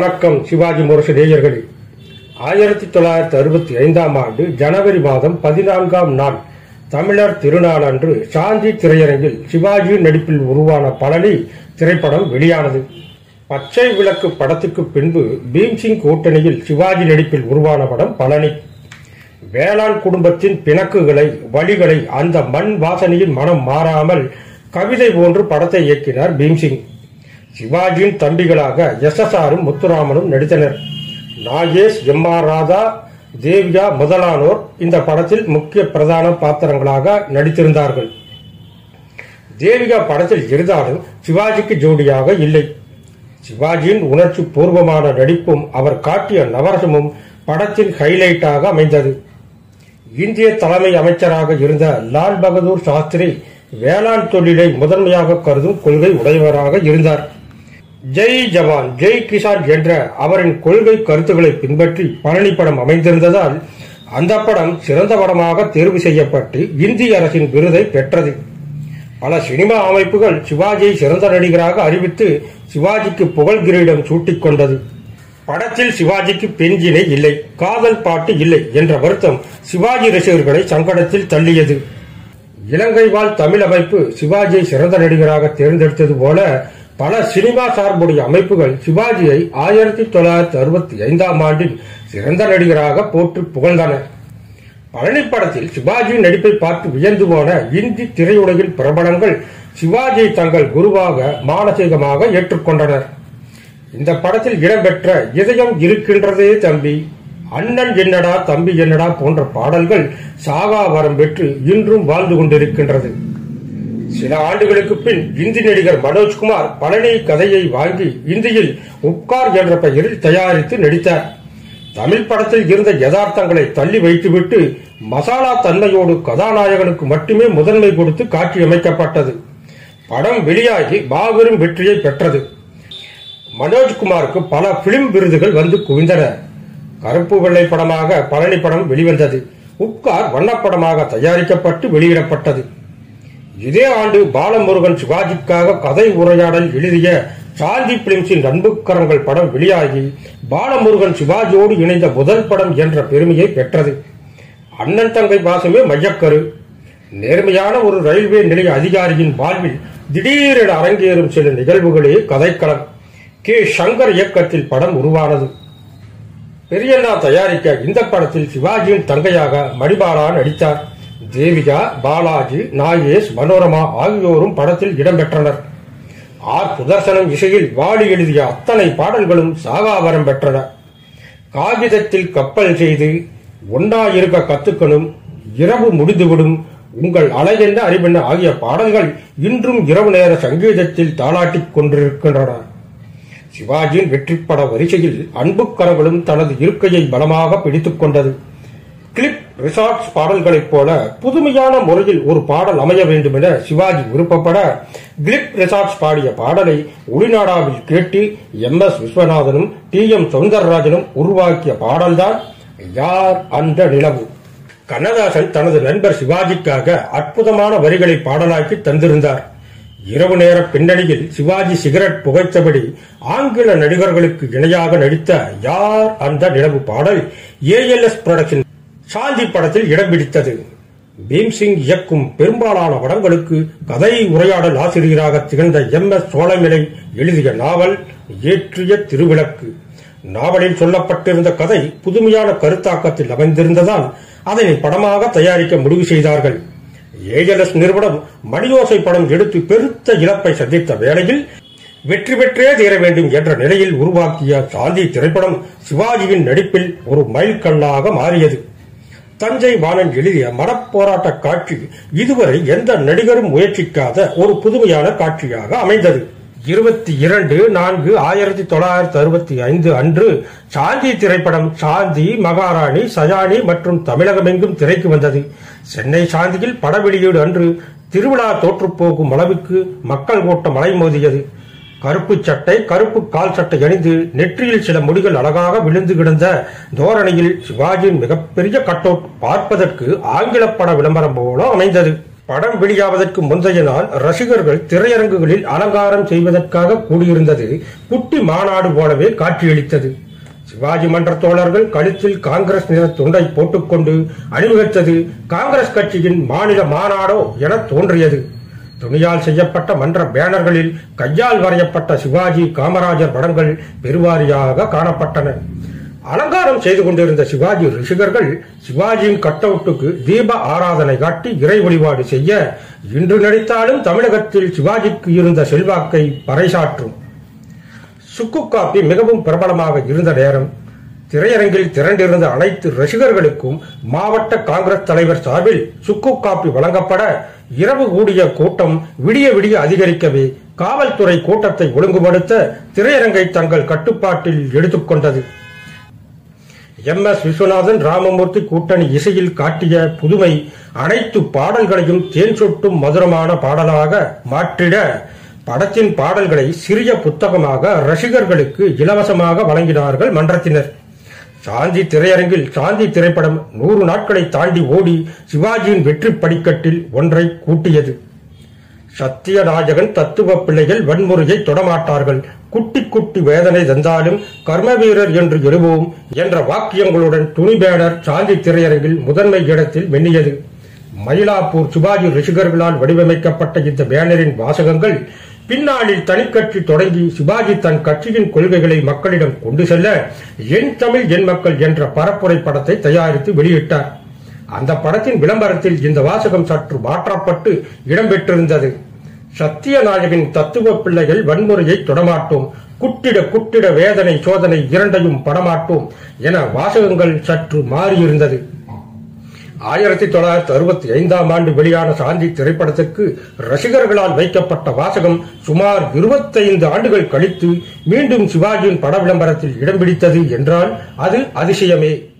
வணக்கம் சிவாஜி முரசு நேயர்களே ஆயிரத்தி தொள்ளாயிரத்தி அறுபத்தி ஐந்தாம் ஆண்டு ஜனவரி மாதம் பதினான்காம் நாள் தமிழர் திருநாள் அன்று சாந்தி திரையரங்கில் சிவாஜி நடிப்பில் உருவான பழனி திரைப்படம் வெளியானது பச்சை விளக்கு படத்துக்கு பின்பு பீம்சிங் கூட்டணியில் சிவாஜி நடிப்பில் உருவான படம் பழனி வேளாண் குடும்பத்தின் பிணக்குகளை வழிகளை அந்த மண் வாசனையின் மனம் மாறாமல் கவிதை போன்று படத்தை இயக்கினார் பீம்சிங் சிவாஜியின் தம்பிகளாக எஸ் எஸ் ஆரும் முத்துராமனும் நடித்தனர் நாகேஷ் எம் ஆர் ராதா தேவியா முதலானோர் இந்த படத்தில் முக்கிய பிரதான பாத்திரங்களாக நடித்திருந்தார்கள் தேவிகா படத்தில் இருந்தாலும் சிவாஜிக்கு ஜோடியாக இல்லை சிவாஜியின் உணர்ச்சி பூர்வமான நடிப்பும் அவர் காட்டிய நவரசமும் படத்தின் ஹைலைட்டாக அமைந்தது இந்திய தலைமை அமைச்சராக இருந்த லால் பகதூர் சாஸ்திரி வேளாண் தொழிலை முதன்மையாக கருதும் கொள்கை உடையவராக இருந்தார் ஜெய் ஜவான் ஜெய் கிசான் என்ற அவரின் கொள்கை கருத்துக்களை பின்பற்றி பழனி படம் அமைந்திருந்ததால் அந்த படம் சிறந்த படமாக தேர்வு செய்யப்பட்டு இந்திய அரசின் விருதை பெற்றது பல சினிமா அமைப்புகள் சிவாஜியை சிறந்த நடிகராக அறிவித்து சிவாஜிக்கு புகழ் கிரீடம் சூட்டிக் கொண்டது படத்தில் சிவாஜிக்கு பெஞ்சினை இல்லை காதல் பாட்டு இல்லை என்ற வருத்தம் சிவாஜி ரசிகர்களை சங்கடத்தில் தள்ளியது இலங்கை வாழ் தமிழ் அமைப்பு சிவாஜியை சிறந்த நடிகராக தேர்ந்தெடுத்தது போல பல சினிமா சார்புடைய அமைப்புகள் சிவாஜியை ஆயிரத்தி தொள்ளாயிரத்தி அறுபத்தி ஐந்தாம் ஆண்டில் சிறந்த நடிகராக போற்று புகழ்ந்தன பழனி படத்தில் சிவாஜியின் நடிப்பை பார்த்து வியந்து போன இந்தி திரையுலகின் பிரபலங்கள் சிவாஜியை தங்கள் குருவாக மானசீகமாக ஏற்றுக்கொண்டனர் இந்த படத்தில் இடம்பெற்ற இதயம் இருக்கின்றதே தம்பி அண்ணன் என்னடா தம்பி என்னடா போன்ற பாடல்கள் சாகா வரம் பெற்று இன்றும் வாழ்ந்து கொண்டிருக்கின்றது சில ஆண்டுகளுக்கு பின் இந்தி நடிகர் மனோஜ்குமார் பழனி கதையை வாங்கி இந்தியில் உப்கார் என்ற பெயரில் தயாரித்து நடித்தார் தமிழ் படத்தில் இருந்த யதார்த்தங்களை தள்ளி வைத்துவிட்டு மசாலா தன்மையோடு கதாநாயகனுக்கு மட்டுமே முதன்மை கொடுத்து காட்சியமைக்கப்பட்டது படம் வெளியாகி மாபெரும் வெற்றியை பெற்றது மனோஜ்குமாருக்கு பல பிலிம் விருதுகள் வந்து குவிந்தன கருப்பு வெள்ளை படமாக பழனி படம் வெளிவந்தது உப்கார் வண்ணப்படமாக தயாரிக்கப்பட்டு வெளியிடப்பட்டது இதே ஆண்டு பாலமுருகன் சிவாஜிக்காக கதை உரையாடல் எழுதிய சாந்தி பிலிம்ஸின் அன்புக்கரங்கள் படம் வெளியாகி பாலமுருகன் சிவாஜியோடு இணைந்த முதல் படம் என்ற பெருமையை பெற்றது அண்ணன் தங்கை பாசமே மையக்கரு நேர்மையான ஒரு ரயில்வே நிலைய அதிகாரியின் வாழ்வில் திடீரென அரங்கேறும் சில நிகழ்வுகளே கதைக்களம் கே சங்கர் இயக்கத்தில் படம் உருவானது பெரியண்ணா தயாரிக்க இந்த படத்தில் சிவாஜியின் தங்கையாக மணிபாலா நடித்தார் தேவிகா பாலாஜி நாகேஷ் மனோரமா ஆகியோரும் படத்தில் இடம்பெற்றனர் ஆர் சுதர்சனம் இசையில் வாடி எழுதிய அத்தனை பாடல்களும் சாகாவரம் பெற்றன காகிதத்தில் கப்பல் செய்து ஒன்னா இருக்க கத்துக்கணும் இரவு முடிந்துவிடும் உங்கள் அழகென்ன அறிவென்ன ஆகிய பாடல்கள் இன்றும் இரவு நேர சங்கீதத்தில் தாளாட்டிக் கொண்டிருக்கின்றன சிவாஜியின் வெற்றிப்பட வரிசையில் அன்புக்கரங்களும் தனது இருக்கையை பலமாக பிடித்துக் கொண்டது கிளிப் ரிசார்ட்ஸ் பாடல்களைப் போல புதுமையான முறையில் ஒரு பாடல் அமைய வேண்டும் என சிவாஜி விருப்பப்பட கிளிப் ரிசார்ட்ஸ் பாடிய பாடலை ஒளிநாடாவில் கேட்டு எம் எஸ் விஸ்வநாதனும் டி எம் சௌந்தரராஜனும் உருவாக்கிய பாடல்தான் யார் அந்த நிலவு கண்ணதாசன் தனது நண்பர் சிவாஜிக்காக அற்புதமான வரிகளை பாடலாக்கி தந்திருந்தார் இரவு நேர பின்னணியில் சிவாஜி சிகரெட் புகைத்தபடி ஆங்கில நடிகர்களுக்கு இணையாக நடித்த யார் அந்த நிலவு பாடல் ஏஎல்எஸ் புரொடக்ஷன் சாந்தி படத்தில் இடம் பிடித்தது பீம்சிங் இயக்கும் பெரும்பாலான படங்களுக்கு கதை உரையாடல் ஆசிரியராக திகழ்ந்த எம் எஸ் சோழமிலை எழுதிய நாவல் ஏற்றிய திருவிளக்கு நாவலில் சொல்லப்பட்டிருந்த கதை புதுமையான கருத்தாக்கத்தில் அமைந்திருந்ததால் அதனை படமாக தயாரிக்க முடிவு செய்தார்கள் ஏஎல்எஸ் நிறுவனம் மணியோசை படம் எடுத்து பெருத்த இழப்பை சந்தித்த வேளையில் வெற்றி பெற்றே தீர வேண்டும் என்ற நிலையில் உருவாக்கிய சாந்தி திரைப்படம் சிவாஜியின் நடிப்பில் ஒரு மைல்கல்லாக மாறியது தஞ்சை வாணன் எழுதிய மனப்போராட்ட காட்சி இதுவரை எந்த நடிகரும் முயற்சிக்காத ஒரு புதுமையான காட்சியாக அமைந்தது இருபத்தி இரண்டு நான்கு ஆயிரத்தி தொள்ளாயிரத்தி அறுபத்தி ஐந்து அன்று சாந்தி திரைப்படம் சாந்தி மகாராணி சயானி மற்றும் தமிழகமெங்கும் திரைக்கு வந்தது சென்னை சாந்தியில் பட வெளியீடு அன்று திருவிழா தோற்றுப்போகும் அளவுக்கு மக்கள் கூட்டம் அலைமோதியது கருப்பு சட்டை கருப்பு கால் சட்டை அணிந்து நெற்றியில் சில முடிகள் அழகாக விழுந்து கிடந்த தோரணையில் சிவாஜியின் மிகப்பெரிய கட்டவுட் பார்ப்பதற்கு ஆங்கில பட விளம்பரம் போல அமைந்தது படம் வெளியாவதற்கு முந்தைய நாள் ரசிகர்கள் திரையரங்குகளில் அலங்காரம் செய்வதற்காக கூடியிருந்தது குட்டி மாநாடு போலவே காட்சியளித்தது சிவாஜி மன்ற தோழர்கள் கழுத்தில் காங்கிரஸ் நிற துண்டை போட்டுக்கொண்டு அணிவகுத்தது காங்கிரஸ் கட்சியின் மாநில மாநாடோ என தோன்றியது துணியால் செய்யப்பட்ட மன்ற பேனர்களில் கையால் வரையப்பட்ட சிவாஜி காமராஜர் படங்கள் பெருவாரியாக காணப்பட்டன அலங்காரம் செய்து கொண்டிருந்த சிவாஜி ரிஷிகர்கள் சிவாஜியின் கட்டவுட்டுக்கு தீப ஆராதனை காட்டி இறை வழிபாடு செய்ய இன்று நடித்தாலும் தமிழகத்தில் சிவாஜிக்கு இருந்த செல்வாக்கை பறைசாற்றும் சுக்கு காப்பி மிகவும் பிரபலமாக இருந்த நேரம் திரையரங்கில் திரண்டிருந்த அனைத்து ரசிகர்களுக்கும் மாவட்ட காங்கிரஸ் தலைவர் சார்பில் சுக்கு காப்பி வழங்கப்பட இரவு கூடிய கூட்டம் விடிய விடிய அதிகரிக்கவே காவல்துறை கூட்டத்தை ஒழுங்குபடுத்த திரையரங்கை தங்கள் கட்டுப்பாட்டில் எடுத்துக்கொண்டது எம் எஸ் விஸ்வநாதன் ராமமூர்த்தி கூட்டணி இசையில் காட்டிய புதுமை அனைத்து பாடல்களையும் தேன் சொட்டும் மதுரமான பாடலாக மாற்றிட படத்தின் பாடல்களை சிறிய புத்தகமாக ரசிகர்களுக்கு இலவசமாக வழங்கினார்கள் மன்றத்தினர் சாந்தி திரையரங்கில் சாந்தி திரைப்படம் நூறு நாட்களை தாண்டி ஓடி சிவாஜியின் வெற்றி படிக்கட்டில் ஒன்றை கூட்டியது சத்தியராஜகன் தத்துவ பிள்ளைகள் வன்முறையை தொடமாட்டார்கள் குட்டி குட்டி வேதனை தந்தாலும் கர்மவீரர் என்று எழுவோம் என்ற வாக்கியங்களுடன் துணி பேனர் சாந்தி திரையரங்கில் முதன்மை இடத்தில் வெண்ணியது மயிலாப்பூர் சிவாஜி ரசிகர்களால் வடிவமைக்கப்பட்ட இந்த பேனரின் வாசகங்கள் பின்னாளில் தனிக்கட்சி தொடங்கி சிவாஜி தன் கட்சியின் கொள்கைகளை மக்களிடம் கொண்டு செல்ல என் தமிழ் என் மக்கள் என்ற பரப்புரை படத்தை தயாரித்து வெளியிட்டார் அந்த படத்தின் விளம்பரத்தில் இந்த வாசகம் சற்று மாற்றப்பட்டு இடம்பெற்றிருந்தது சத்தியநாயகின் தத்துவ பிள்ளைகள் வன்முறையை தொடமாட்டோம் குட்டிட குட்டிட வேதனை சோதனை இரண்டையும் படமாட்டோம் என வாசகங்கள் சற்று மாறியிருந்தது ஆயிரத்தி தொள்ளாயிரத்தி அறுபத்தி ஐந்தாம் ஆண்டு வெளியான சாந்தி திரைப்படத்திற்கு ரசிகர்களால் வைக்கப்பட்ட வாசகம் சுமார் இருபத்தைந்து ஆண்டுகள் கழித்து மீண்டும் சிவாஜியின் பட விளம்பரத்தில் இடம் பிடித்தது என்றால் அது அதிசயமே